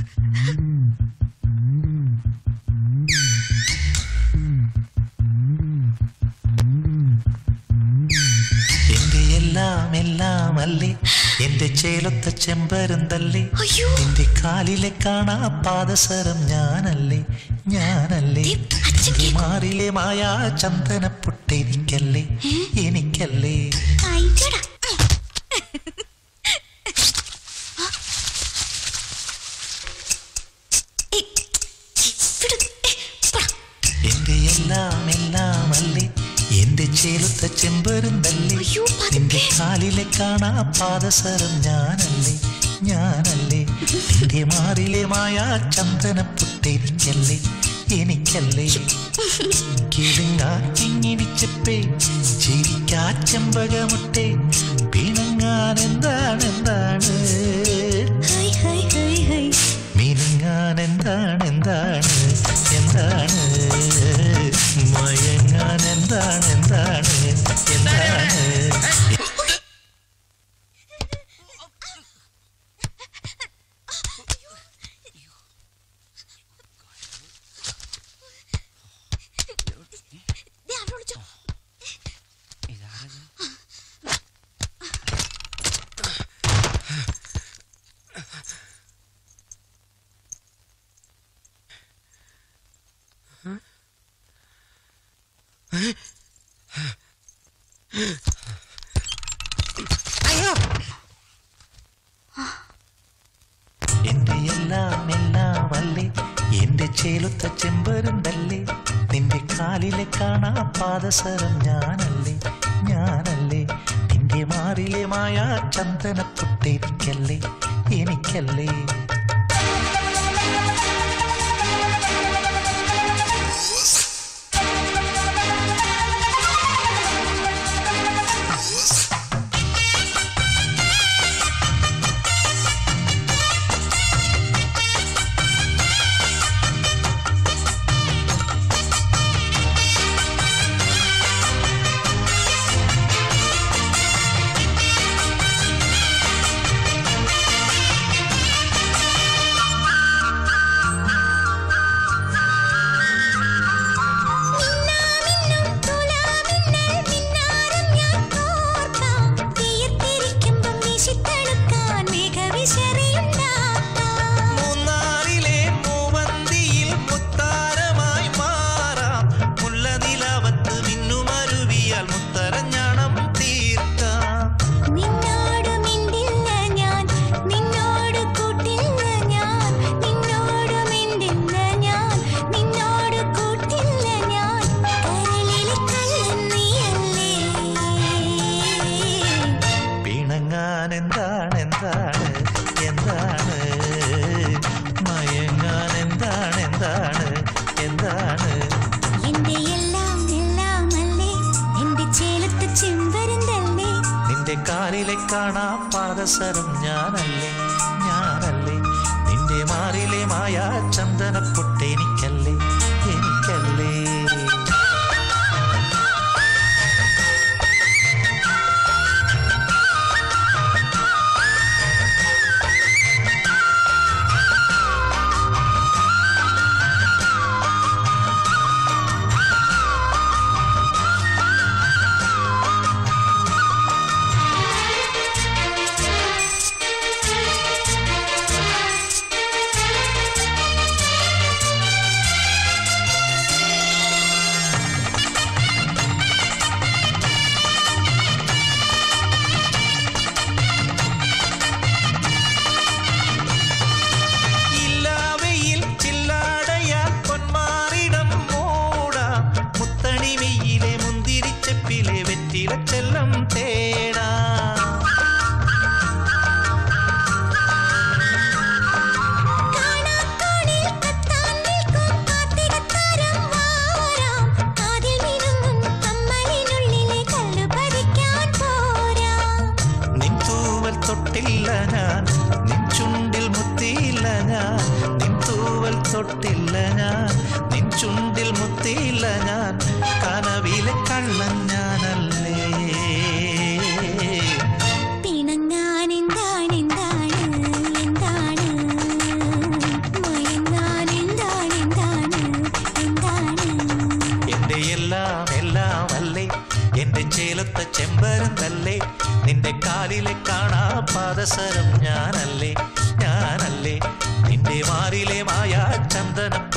എന്റെ എല്ലാം എല്ലാം അല്ലേ എന്റെ ചേലൊത്ത ചെമ്പരുന്തല്ലേ അയ്യോ. എന്റെ കാലിലെ കാണാ പാദസരം ഞാനല്ലേ ഞാനല്ലേ ദേ, അച്ഛൻ എന്റെ കേൾക്കും. മാറിലെ മായാ ചന്ദന പൊട്ടെനിക്കല്ലേ എനിക്കല്ലേ അയ്യടാ ഏയ്, വിട്. ഏയ്, പോടാ. എന്റെ എല്ലാം എല്ലാം അല്ലേ എന്റെ ചേലുത്ത ചെമ്പരുന്തല്ലേ അയ്യോ, പതുക്കെ. നിന്റെ കാലിലെ കാണാ പാദസരം ഞാനല്ലേ ഞാനല്ലേ എന്റെ മാറിലെ മായാ ചന്ദന പൊട്ടെനിക്കല്ലേ എനിക്കല്ലേ കിടുങ്ങാറ്റിങ്ങിടിച്ചപ്പേ ചിരിക്കാ ചെമ്പകമുട്ടേ പിണങ്ങാൻ എന്താണ് എന്താണ് ഹൈ, ഹൈ, ഹൈ, ഹൈ. മിനുങ്ങാൻ എന്താണ് എന്താണ് എന്താണ് മയങ്ങാൻ എന്താണ് എന്താണ് എന്താണ് ദേ, അവനെ വിളിച്ചോ. എന്റെ എല്ലാം എല്ലാം അല്ലേ എന്റെ ചേലുത്ത ചെമ്പരുന്തല്ലേ നിന്റെ കാലിലെ കാണാ പാദസരം ഞാനല്ലേ ഞാനല്ലേ നിന്റെ മാറിലെ മായാ ചന്ദന പൊട്ടെനിക്കല്ലേ എനിക്കല്ലേ മിന്നാമിന്നും തുലാമിന്നൽ മിന്നാരം ഞാൻ കോർക്കാം. വിയർത്തിരിക്കുമ്പം വീശിത്തണുക്കാൻ മേഘവിശറിയുണ്ടാക്കാം. മൂന്നാറിലെ മൂവന്തിയിൽ മുത്താരമായി മാറാം മുല്ലനിലാവത്ത് മിന്നുമരുവിയാൽ മുത്തരഞ്ഞാണം തീർക്കാം നിന്നോട് മിണ്ടില്ല ഞാൻ നിന്നോട് കൂട്ടില്ല ഞാൻ നിന്നോട് മിണ്ടില്ല ഞാൻ നിന്നോട് കൂട്ടില്ല ഞാൻ കരളിലെ കള്ളൻ നീയല്ലേ പിണങ്ങാൻ എന്താണ് എന്താണ് എന്താണ് മയങ്ങാൻ എന്താണ് എന്താണ് എന്താണ് എന്റെ എല്ലാം എല്ലാം അല്ലേ എന്റെ ചേലത്ത് ചെമ്പരുന്തല്ലേ നിന്റെ കാലിലെ കാണാ പാദസരം ഞാനല്ലേ ഞാനല്ലേ നിന്റെ മാറിലെ മായാ ചന്ദന പൊട്ടെനിക്കല്ലേ എനിക്കല്ലേ ഇല്ലാവയിൽ ചില്ലാടയാൽ പൊന്മാറിടം മൂടാം മുത്തണി വെയിലെ മുന്തിരിച്ചപ്പിലെ വെറ്റില ചെല്ലം തേടാം കാണാക്കോണിൽ കത്താൻ നിൽക്കും കാർത്തികത്താരം വാരാം കാതിൽ മിനുങ്ങും കമ്മലിനുള്ളിലെ കല്ലു പതിക്കാൻ പോരാം നിൻ തൂവൽ തൊട്ടില്ല ഞാൻ നിൻ ചുണ്ടിൽ മുത്തിയില്ല ഞാൻ നിൻ തൂവൽ തൊട്ടില്ല ഞാൻ നിൻ ചുണ്ടിൽ മുത്തിയില്ല ഞാൻ കനവിലെ കള്ളൻ ഞാനല്ലേ പിണങ്ങാൻ എന്താണ് എന്താണ് എന്താണ് കാലിലെ കാണാ പാദസരം ഞാനല്ലേ ഞാനല്ലേ നിന്റെ മാറിലെ മായ ചന്ദനം